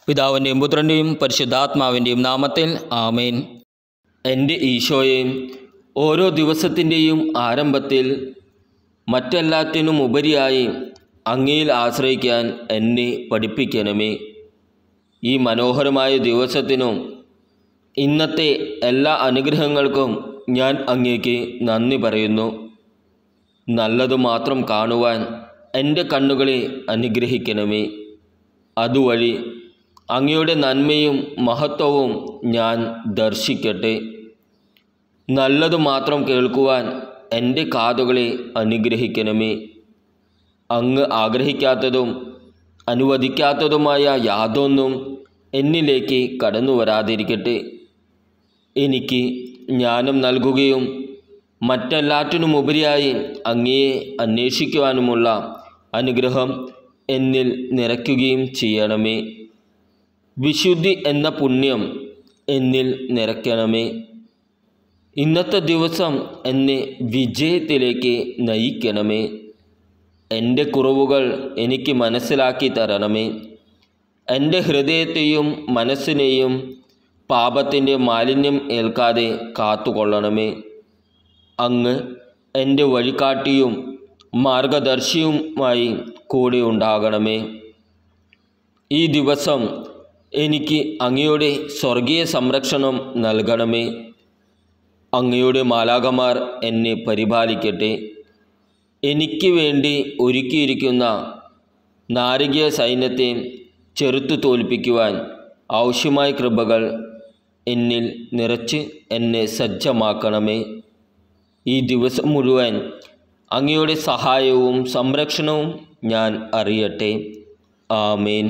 പിതാവിൻ്റെയും പുത്രൻ്റെയും പരിശുദ്ധാത്മാവിൻ്റെയും നാമത്തിൽ ആമേൻ എൻ്റെ ഈശോയെ ഓരോ ദിവസത്തിൻ്റെയും ആരംഭത്തിൽ മറ്റെല്ലാറ്റിനും ഉപരിയായി അങ്ങയിൽ ആശ്രയിക്കാൻ എന്നെ പഠിപ്പിക്കണമേ ഈ മനോഹരമായ ദിവസത്തിനും ഇന്നത്തെ എല്ലാ അനുഗ്രഹങ്ങൾക്കും ഞാൻ അങ്ങേക്ക് നന്ദി പറയുന്നു നല്ലതു മാത്രം കാണുവാൻ എൻ്റെ കണ്ണുകളെ അനുഗ്രഹിക്കണമേ അതുവഴി അങ്ങയുടെ നന്മയും മഹത്വവും ഞാൻ ദർശിക്കട്ടെ നല്ലതു മാത്രം കേൾക്കുവാൻ എൻ്റെ കാതുകളെ അനുഗ്രഹിക്കണമേ അങ്ങ് ആഗ്രഹിക്കാത്തതും അനുവദിക്കാത്തതുമായ യാതൊന്നും എന്നിലേക്ക് കടന്നു വരാതിരിക്കട്ടെ എനിക്ക് ജ്ഞാനം നൽകുകയും മറ്റെല്ലാറ്റിനുമുപരിയായി അങ്ങയെ അന്വേഷിക്കുവാനുമുള്ള അനുഗ്രഹം എന്നിൽ നിറയ്ക്കുകയും ചെയ്യണമേ വിശുദ്ധി എന്ന പുണ്യം എന്നിൽ നിറയ്ക്കണമേ ഇന്നത്തെ ദിവസം എന്നെ വിജയത്തിലേക്ക് നയിക്കണമേ എൻ്റെ കുറവുകൾ എനിക്ക് മനസ്സിലാക്കി തരണമേ എൻ്റെ ഹൃദയത്തെയും മനസ്സിനെയും പാപത്തിൻ്റെ മാലിന്യം ഏൽക്കാതെ കാത്തുകൊള്ളണമേ അങ്ങ് എൻ്റെ വഴികാട്ടിയും മാർഗദർശിയുമായി കൂടെ ഉണ്ടാകണമേ ഈ ദിവസം എനിക്ക് അങ്ങയുടെ സ്വർഗീയ സംരക്ഷണം നൽകണമേ അങ്ങയുടെ മാലാകമാർ എന്നെ പരിപാലിക്കട്ടെ എനിക്ക് വേണ്ടി ഒരുക്കിയിരിക്കുന്ന നാരകീയ സൈന്യത്തെ ചെറുത്തു തോൽപ്പിക്കുവാൻ ആവശ്യമായ കൃപകൾ എന്നിൽ നിറച്ച് എന്നെ സജ്ജമാക്കണമേ ഈ ദിവസം മുഴുവൻ അങ്ങയുടെ സഹായവും സംരക്ഷണവും ഞാൻ അറിയട്ടെ ആമേൻ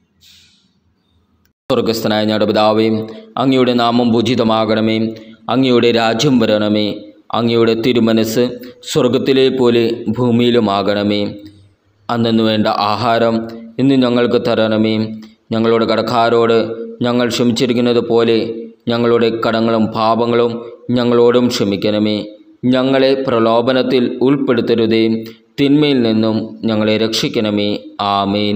സ്വർഗസ്ഥനായ ഞങ്ങളുടെ പിതാവേ അങ്ങയുടെ നാമം പൂജിതമാകണമേ അങ്ങയുടെ രാജ്യം വരണമേ അങ്ങയുടെ തിരുമനസ് സ്വർഗത്തിലെ പോലെ ഭൂമിയിലുമാകണമേ അന്നു വേണ്ട ആഹാരം ഇന്ന് ഞങ്ങൾക്ക് തരണമേ ഞങ്ങളുടെ കടക്കാരോട് ഞങ്ങൾ ക്ഷമിച്ചിരിക്കുന്നത് പോലെ ഞങ്ങളുടെ കടങ്ങളും പാപങ്ങളും ഞങ്ങളോടും ക്ഷമിക്കണമേ ഞങ്ങളെ പ്രലോഭനത്തിൽ ഉൾപ്പെടുത്തരുതേ തിന്മയിൽ നിന്നും ഞങ്ങളെ രക്ഷിക്കണമേ ആമേൻ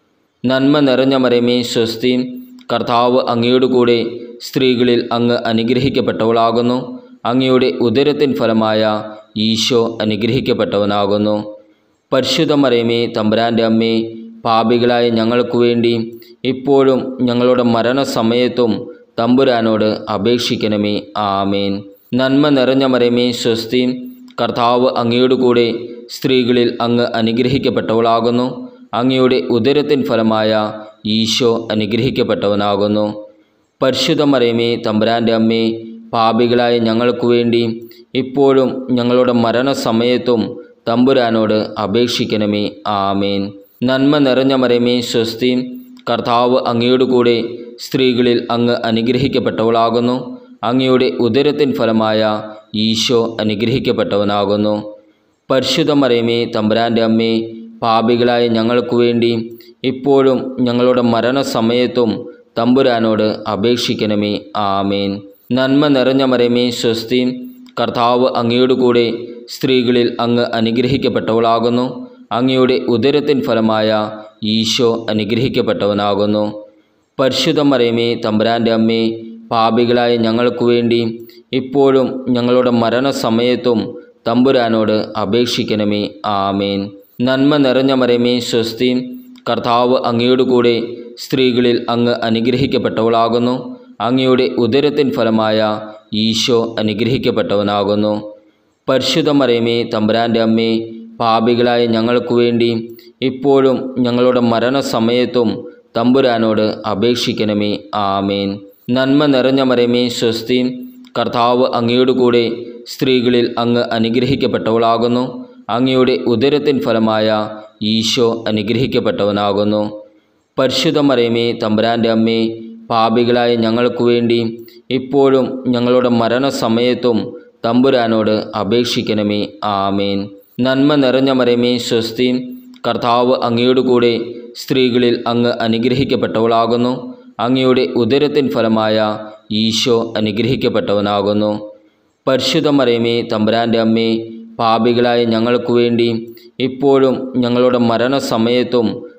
നന്മ നിറഞ്ഞ മരമേ സ്വസ്തി കർത്താവ് അങ്ങയുടെ കൂടെ സ്ത്രീകളിൽ അങ്ങ് അനുഗ്രഹിക്കപ്പെട്ടവളാകുന്നു അങ്ങയുടെ ഉദരത്തിൻ ഫലമായ ഈശോ അനുഗ്രഹിക്കപ്പെട്ടവനാകുന്നു പരിശുദ്ധ മരമേ തമ്പുരാൻ്റെ അമ്മേ പാപികളായ ഞങ്ങൾക്ക് വേണ്ടി ഇപ്പോഴും ഞങ്ങളുടെ മരണസമയത്തും തമ്പുരാനോട് അപേക്ഷിക്കണമേ ആമേൻ നന്മ നിറഞ്ഞ മരമേ സ്വസ്തി കർത്താവ് അങ്ങയുടെ കൂടെ സ്ത്രീകളിൽ അങ്ങ് അനുഗ്രഹിക്കപ്പെട്ടവളാകുന്നു അങ്ങയുടെ ഉദരത്തിൻ ഫലമായ ഈശോ അനുഗ്രഹിക്കപ്പെട്ടവനാകുന്നു പരിശുദ്ധ മരമേ തമ്പുരാൻ്റെ അമ്മേ പാപികളായ ഞങ്ങൾക്ക് വേണ്ടി ഇപ്പോഴും ഞങ്ങളുടെ മരണസമയത്തും തമ്പുരാനോട് അപേക്ഷിക്കണമേ ആമേൻ നന്മ നിറഞ്ഞ മരമേ സ്വസ്തി കർത്താവ് അങ്ങയുടെ കൂടെ സ്ത്രീകളിൽ അങ്ങ് അനുഗ്രഹിക്കപ്പെട്ടവളാകുന്നു അങ്ങയുടെ ഉദരത്തിൻ ഫലമായ ഈശോ അനുഗ്രഹിക്കപ്പെട്ടവനാകുന്നു പരിശുദ്ധ മരമേ തമ്പുരാൻ്റെ അമ്മേ പാപികളായ ഞങ്ങൾക്ക് വേണ്ടി ഇപ്പോഴും ഞങ്ങളുടെ മരണസമയത്തും തമ്പുരാനോട് അപേക്ഷിക്കണമേ ആമേൻ നന്മ നിറഞ്ഞ മരമേ സ്വസ്തി കർത്താവ് അങ്ങയുടെ കൂടെ സ്ത്രീകളിൽ അങ്ങ് അനുഗ്രഹിക്കപ്പെട്ടവളാകുന്നു അങ്ങയുടെ ഉദരത്തിൻ ഫലമായ ഈശോ അനുഗ്രഹിക്കപ്പെട്ടവനാകുന്നു പരിശുദ്ധ മരമേ തമ്പുരാൻ്റെ അമ്മേ പാപികളായ ഞങ്ങൾക്ക് വേണ്ടി ഇപ്പോഴും ഞങ്ങളുടെ മരണസമയത്തും തമ്പുരാനോട് അപേക്ഷിക്കണമേ ആമേൻ നന്മ നിറഞ്ഞ മരമേ സ്വസ്തി കർത്താവ് അങ്ങയുടെ കൂടെ സ്ത്രീകളിൽ അങ്ങ് അനുഗ്രഹിക്കപ്പെട്ടവളാകുന്നു അങ്ങയുടെ ഉദരത്തിൻ ഫലമായ ഈശോ അനുഗ്രഹിക്കപ്പെട്ടവനാകുന്നു പരിശുദ്ധ മരമേ തമ്പുരാൻ്റെ അമ്മേ പാപികളായ ഞങ്ങൾക്ക് വേണ്ടി ഇപ്പോഴും ഞങ്ങളുടെ മരണസമയത്തും തമ്പുരാനോട് അപേക്ഷിക്കണമേ ആമേൻ നന്മ നിറഞ്ഞ മരമേ സ്വസ്തി കർത്താവ് അങ്ങയുടെ കൂടെ സ്ത്രീകളിൽ അങ്ങ് അനുഗ്രഹിക്കപ്പെട്ടവളാകുന്നു അങ്ങയുടെ ഉദരത്തിൻ ഫലമായ ഈശോ അനുഗ്രഹിക്കപ്പെട്ടവനാകുന്നു പരിശുദ്ധ മരമേ തമ്പുരാൻ്റെ അമ്മേ പാപികളായ ഞങ്ങൾക്ക് വേണ്ടി ഇപ്പോഴും ഞങ്ങളുടെ മരണസമയത്തും തമ്പുരാനോട് അപേക്ഷിക്കണമേ ആമേൻ നന്മ നിറഞ്ഞ മരമേ സ്വസ്തി കർത്താവ് അങ്ങയുടെ കൂടെ സ്ത്രീകളിൽ അങ്ങ് അനുഗ്രഹിക്കപ്പെട്ടവളാകുന്നു അങ്ങയുടെ ഉദരത്തിൻ ഫലമായ ഈശോ അനുഗ്രഹിക്കപ്പെട്ടവനാകുന്നു പരിശുദ്ധ മരമേ തമ്പുരാൻ്റെ അമ്മേ പാപികളായ ഞങ്ങൾക്ക് വേണ്ടി ഇപ്പോഴും ഞങ്ങളുടെ മരണസമയത്തും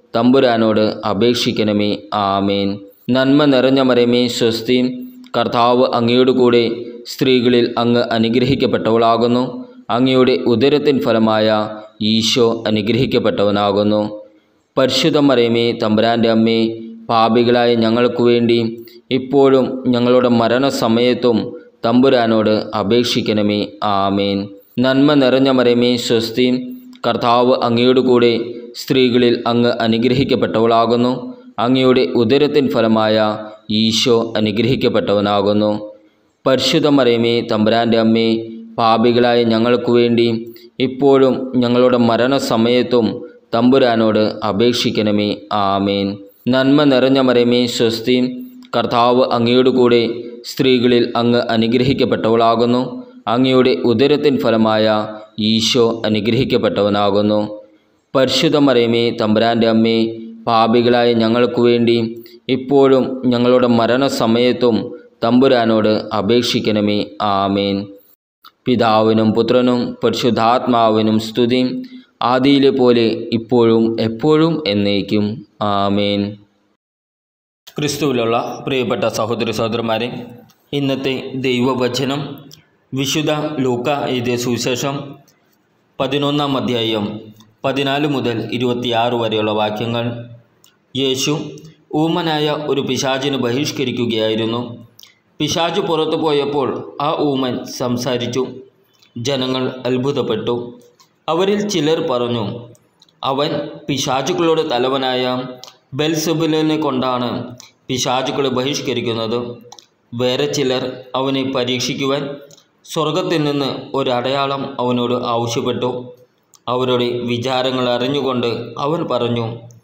തമ്പുരാനോട് അപേക്ഷിക്കണമേ ആമേൻ നന്മ നിറഞ്ഞ മരമേ സ്വസ്തി കർത്താവ് അങ്ങയോട് കൂടെ സ്ത്രീകളിൽ അങ്ങ് അനുഗ്രഹിക്കപ്പെട്ടവളാകുന്നു അങ്ങയുടെ ഉദരത്തിൻ ഫലമായ ഈശോ അനുഗ്രഹിക്കപ്പെട്ടവനാകുന്നു പരിശുദ്ധ മറിയമേ തമ്പുരാൻ്റെ അമ്മേ പാപികളായ ഞങ്ങൾക്ക് വേണ്ടി ഇപ്പോഴും ഞങ്ങളുടെ മരണസമയത്തും തമ്പുരാനോട് അപേക്ഷിക്കണമേ ആമേൻ നന്മ നിറഞ്ഞ മരമേ സ്വസ്തി കർത്താവ് അങ്ങയോട് കൂടെ സ്ത്രീകളിൽ അങ്ങ് അനുഗ്രഹിക്കപ്പെട്ടവളാകുന്നു അങ്ങയുടെ ഉദരത്തിൻ ഫലമായ ഈശോ അനുഗ്രഹിക്കപ്പെട്ടവനാകുന്നു പരിശുദ്ധ മറിയമേ തമ്പുരാൻ്റെ അമ്മേ പാപികളായ ഞങ്ങൾക്ക് വേണ്ടി ഇപ്പോഴും ഞങ്ങളുടെ മരണസമയത്തും തമ്പുരാനോട് അപേക്ഷിക്കണമേ ആമേൻ നന്മ നിറഞ്ഞ മരമേ സ്വസ്തി കർത്താവ് അങ്ങയോട് കൂടെ സ്ത്രീകളിൽ അങ്ങ് അനുഗ്രഹിക്കപ്പെട്ടവളാകുന്നു അങ്ങയുടെ ഉദരത്തിൻ ഫലമായ ഈശോ അനുഗ്രഹിക്കപ്പെട്ടവനാകുന്നു പരിശുദ്ധ മറിയമേ തമ്പുരാൻ്റെ അമ്മേ പാപികളായ ഞങ്ങൾക്ക് വേണ്ടി ഇപ്പോഴും ഞങ്ങളുടെ മരണസമയത്തും തമ്പുരാനോട് അപേക്ഷിക്കണമേ ആമേൻ പിതാവിനും പുത്രനും പരിശുദ്ധാത്മാവിനും സ്തുതി ആദിയിലെ പോലെ ഇപ്പോഴും എപ്പോഴും എന്നേക്കും ആമേൻ ക്രിസ്തുവിലുള്ള പ്രിയപ്പെട്ട സഹോദരി സഹോദരന്മാരെ ഇന്നത്തെ ദൈവവചനം വിശുദ്ധ ലൂക്ക എഴുതിയ സുവിശേഷം പതിനൊന്നാം അധ്യായം പതിനാല് മുതൽ ഇരുപത്തിയാറ് വരെയുള്ള വാക്യങ്ങൾ യേശു ഊമനായ ഒരു പിശാചിനെ ബഹിഷ്കരിക്കുകയായിരുന്നു പിശാച് പുറത്തു പോയപ്പോൾ ആ ഊമൻ സംസാരിച്ചു ജനങ്ങൾ അത്ഭുതപ്പെട്ടു അവരിൽ ചിലർ പറഞ്ഞു അവൻ പിശാചുക്കളുടെ തലവനായ ബെൽസബുലിനെ കൊണ്ടാണ് പിശാചുക്കളെ ബഹിഷ്കരിക്കുന്നത് വേറെ ചിലർ അവനെ പരീക്ഷിക്കുവാൻ സ്വർഗത്തിൽ നിന്ന് ഒരടയാളം അവനോട് ആവശ്യപ്പെട്ടു അവരുടെ വിചാരങ്ങൾ അറിഞ്ഞുകൊണ്ട് അവൻ പറഞ്ഞു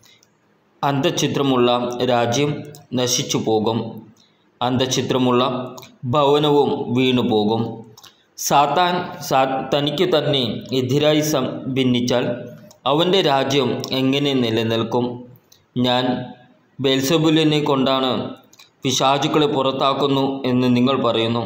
അന്തഛിദ്രമുള്ള രാജ്യം നശിച്ചു പോകും അന്തഛിദ്രമുള്ള ഭവനവും വീണു പോകും സാത്താൻ സാ തനിക്ക് തന്നെ എതിരായി സം ഭിന്നിച്ചാൽ അവൻ്റെ രാജ്യം എങ്ങനെ നിലനിൽക്കും ഞാൻ ബേൽസബുലിനെ കൊണ്ടാണ് പിശാചുക്കളെ പുറത്താക്കുന്നു എന്ന് നിങ്ങൾ പറയുന്നു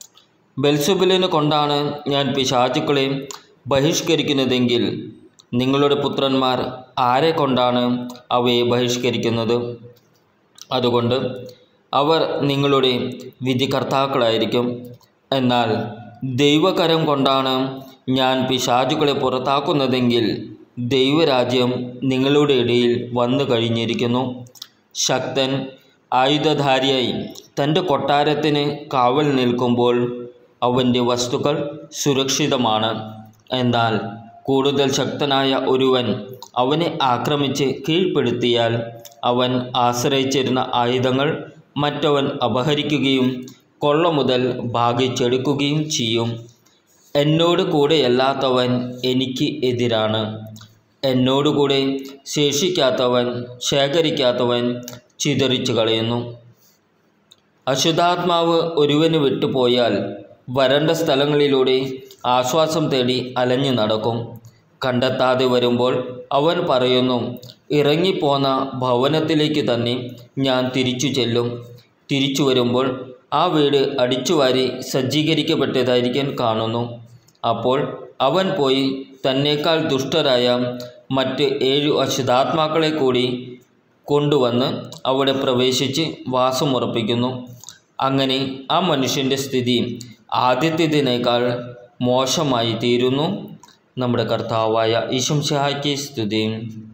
ബെൽസബുലിനെ കൊണ്ടാണ് ഞാൻ പിശാചുക്കളെ ബഹിഷ്കരിക്കുന്നതെങ്കിൽ നിങ്ങളുടെ പുത്രന്മാർ ആരെ കൊണ്ടാണ് അവയെ ബഹിഷ്കരിക്കുന്നത് അതുകൊണ്ട് അവർ നിങ്ങളുടെ വിധികർത്താക്കളായിരിക്കും എന്നാൽ ദൈവകരം കൊണ്ടാണ് ഞാൻ പിശാചുക്കളെ പുറത്താക്കുന്നതെങ്കിൽ ദൈവരാജ്യം നിങ്ങളുടെ ഇടയിൽ വന്നു കഴിഞ്ഞിരിക്കുന്നു ശക്തൻ ആയുധധാരിയായി തൻ്റെ കൊട്ടാരത്തിന് കാവൽ നിൽക്കുമ്പോൾ അവൻ്റെ വസ്തുക്കൾ സുരക്ഷിതമാണ് എന്നാൽ കൂടുതൽ ശക്തനായ ഒരുവൻ അവനെ ആക്രമിച്ച് കീഴ്പ്പെടുത്തിയാൽ അവൻ ആശ്രയിച്ചിരുന്ന ആയുധങ്ങൾ മറ്റവൻ അപഹരിക്കുകയും കൊള്ള മുതൽ ഭാഗിച്ചെടുക്കുകയും ചെയ്യും എന്നോട് കൂടെയല്ലാത്തവൻ എനിക്ക് എതിരാണ് എന്നോടുകൂടെ ശേഷിക്കാത്തവൻ ശേഖരിക്കാത്തവൻ ചിതറിച്ചു കളയുന്നു അശുദ്ധാത്മാവ് ഒരുവന് വിട്ടുപോയാൽ വരണ്ട സ്ഥലങ്ങളിലൂടെ ആശ്വാസം തേടി അലഞ്ഞു നടക്കും കണ്ടെത്താതെ വരുമ്പോൾ അവൻ പറയുന്നു ഇറങ്ങിപ്പോന്ന ഭവനത്തിലേക്ക് തന്നെ ഞാൻ തിരിച്ചു ചെല്ലും തിരിച്ചു വരുമ്പോൾ ആ വീട് അടിച്ചുവാരി സജ്ജീകരിക്കപ്പെട്ടതായിരിക്കാൻ കാണുന്നു അപ്പോൾ അവൻ പോയി തന്നേക്കാൾ ദുഷ്ടരായ മറ്റ് ഏഴു അശുദ്ധാത്മാക്കളെ കൂടി കൊണ്ടുവന്ന് അവിടെ പ്രവേശിച്ച് വാസമുറപ്പിക്കുന്നു അങ്ങനെ ആ മനുഷ്യൻ്റെ സ്ഥിതി ആദ്യത്തേതിനേക്കാൾ മോശമായി തീരുന്നു നമ്മുടെ കർത്താവായ ഈശംശായ്ക്ക് സ്തുതി